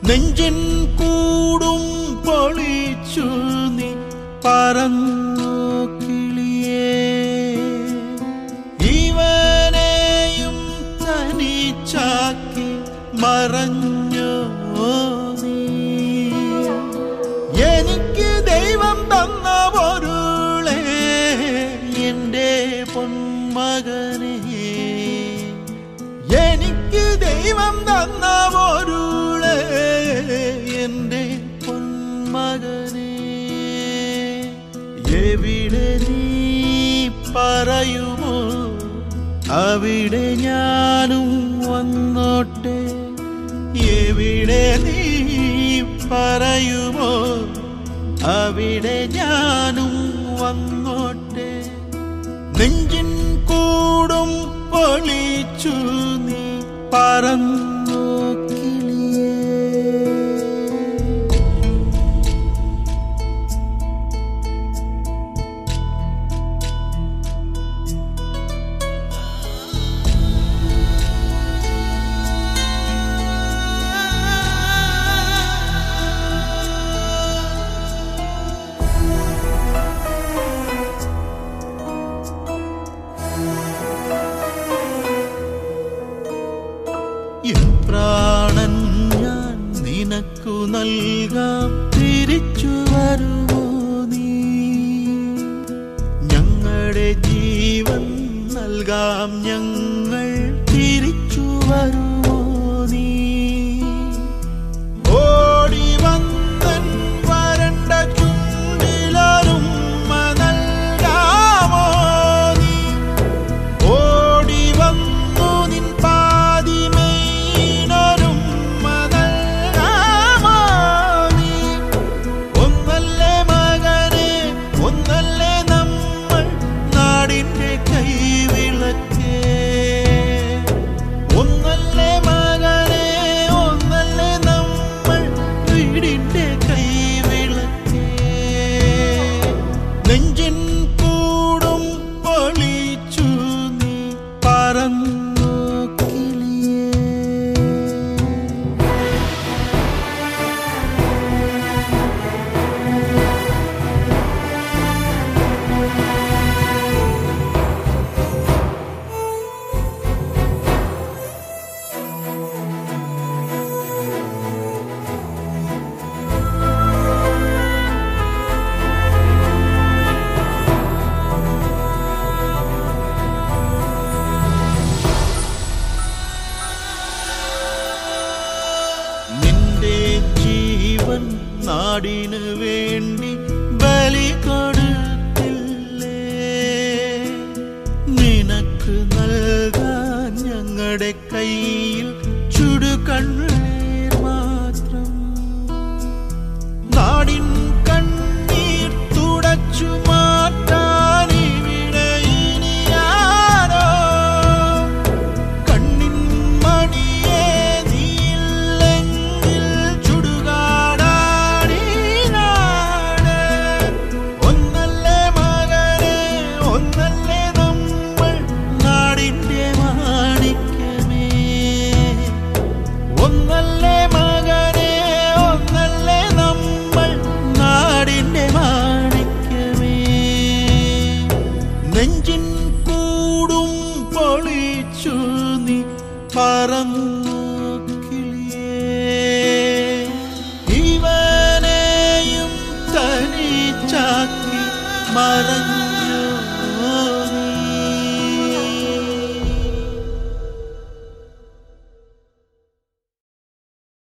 നെഞ്ചിൻ കൂടും പൊളിച്ചു നീ പറന്നു കിളിയേ ഇവനെയും തനിച്ചാക്കി മറഞ്ഞോ നീ എനിക്ക് ദൈവം തന്ന പൊരുളേ എൻ്റെ പൊന്മകനേ എനിക്ക് ദൈവം തന്ന പൊരുളേ എൻ്റെ പൊന്മകനേ എവിടെ നീ പറയുമോ അവിടെ ഞാനും വന്നോട്ടെ എവിടെ നീ പറയുമോ അവിടെ ഞാനും വന്നോട്ടെ നെഞ്ചിൻ കൂടും പൊളിച്ചു നീ പറന്നു കിളിയേ എൻ പ്രാണൻ ഞാൻ നിനക്കു നൽകാം തിരിച്ചു വരുമോ നീ ഞങ്ങളുടെ ജീവൻ നൽകാം ഞങ്ങൾ തിരിച്ചു വരുമോ നീ ഓടി വന്നൻ വരണ്ട ചുണ്ടിലരും നൽകാമോ നീ ഓടി വന്നു നിൻ പാതിമേനൊരും നൽകാമോ നീ ഒന്നല്ലേ മകനെ ഒന്നല്ലേ നമ്മൾ നാടിന്റെ കൈവിളക്കേ ഒന്നല്ലേ മകനെ ഒന്നല്ലേ നമ്മൾ വീടിന്റെ കൈവിളക്കേ നെഞ്ചിൻ കൂടും പൊളിച്ചു നീ പറന്നു കിളിയേ നിന്റെ ജീവൻ നാടിനു വേണ്ടി ബലി കൊടുത്തില്ലേ നിനക്ക് നൽകാൻ ഞങ്ങളുടെ കയ്യിൽ ചുടുകണ്ണീർ മാത്രം നാടിൻ കണ്ണീർ തുടച്ചു മാറ്റാൻ ഇവിടെ ഇനിയാരോ കണ്ണിൻ മണിയെ നീല്ലെങ്കിൽ ചുടുകാടാടി നാട് ഒന്നല്ലേ മകനെ ഒന്നല്ലേ നമ്മൾ നാടിന്റെ മാണിക്യമേ ഒന്നല്ലേ മകനെ ഒന്നല്ലേ നമ്മൾ നാടിന്റെ മാണിക്യമേ നെഞ്ചിൻ കൂടും പൊളിച്ചു നീ പറന്നു കിളിയേ ഇവനെയും തനിച്ചാക്കി മറഞ്ഞു